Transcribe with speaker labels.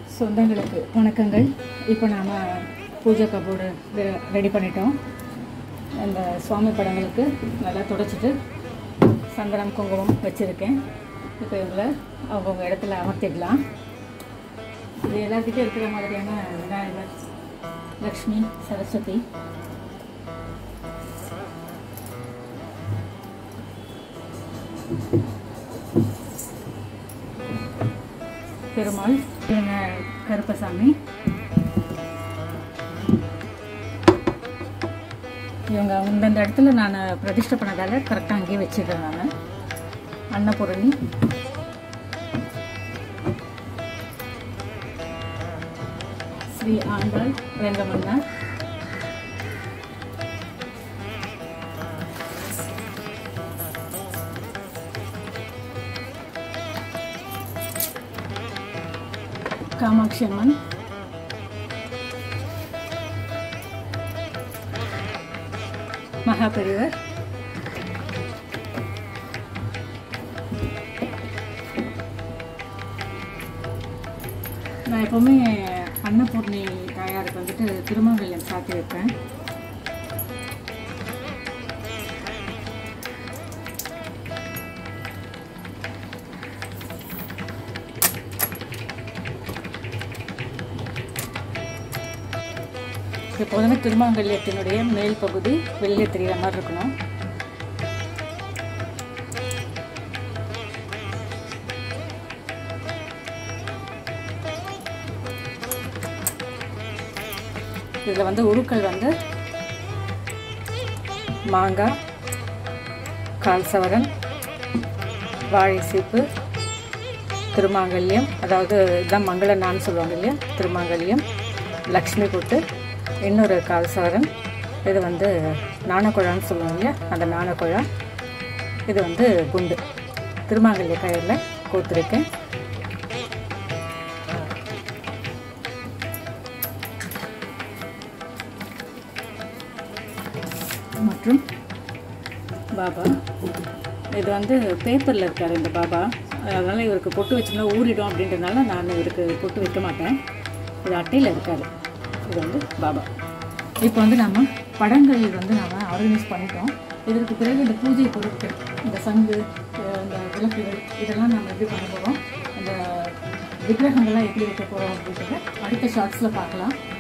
Speaker 1: சொந்தங்களுக்கு வணக்கங்கள் இப்போ நாம் பூஜை கபோர்டு ரெடி பண்ணிட்டோம் அந்த சுவாமி படங்களுக்கு நல்லா துடைச்சிட்டு சந்தனம் குங்குமம் வச்சுருக்கேன் இப்போ இவங்களை அவங்கவுங்க இடத்துல அமர்த்திடலாம் இது எல்லாத்துக்கும் இருக்கிற மாதிரியான விநாயகர் லக்ஷ்மி சரஸ்வதி பெருமாள் இவங்க கருப்பசாமி இவங்க இந்தந்த இடத்துல நான் பிரதிஷ்டை பண்ணதால கரெக்டாக அங்கேயே வச்சிடுறேன் நான் அன்னபூரணி ஸ்ரீ ஆண்டாள் ரெங்கமன்னா காமாட்சி அம்மன் மகாபெரிவர் நான் எப்போவுமே அன்னபூர்ணி தாயாருக்கு வந்துட்டு திருமங்கல்யம் சாத்தி வைப்பேன் எப்போதுமே திருமாங்கல்யத்தினுடைய மேல் பகுதி வெளியே தெரிகிற மாதிரி இருக்கணும் இதில் வந்து உருக்கள் வந்து மாங்காய் கால் சவரன் வாழை சீப்பு திருமாங்கல்யம் அதாவது இதுதான் மங்கள நான் சொல்லுவாங்க இல்லையா திருமாங்கல்யம் லக்ஷ்மி கூட்டு இன்னொரு கால் சவரன் இது வந்து நாணக்குழான்னு சொல்லுவாங்க இல்லையா அந்த நாணக்குழா இது வந்து குண்டு திருமாங்கல்ய கயிறில் கோத்துருக்கேன் மற்றும் பாபா இது வந்து பேப்பரில் இருக்கார் இந்த பாபா அதனால் இவருக்கு பொட்டு வச்சோம்னா ஊறிடும் அப்படின்றதுனால நான் இவருக்கு பொட்டு வைக்க மாட்டேன் இது அட்டையில் இருக்காது இது வந்து பாபா இப்போ வந்து நம்ம படங்கள் வந்து நம்ம ஆர்கனைஸ் பண்ணிட்டோம் இதற்கு பிறகு இந்த பூஜை பொருட்கள் இந்த சங்கு அஹ் இந்த விளக்குகள் இதெல்லாம் நம்ம எப்படி பண்ண போகிறோம் அந்த விக்கிரகங்கள்லாம் எப்படி வைக்க போகிறோம் அப்படின்றத அடுத்த ஷார்ட்ஸில் பார்க்கலாம்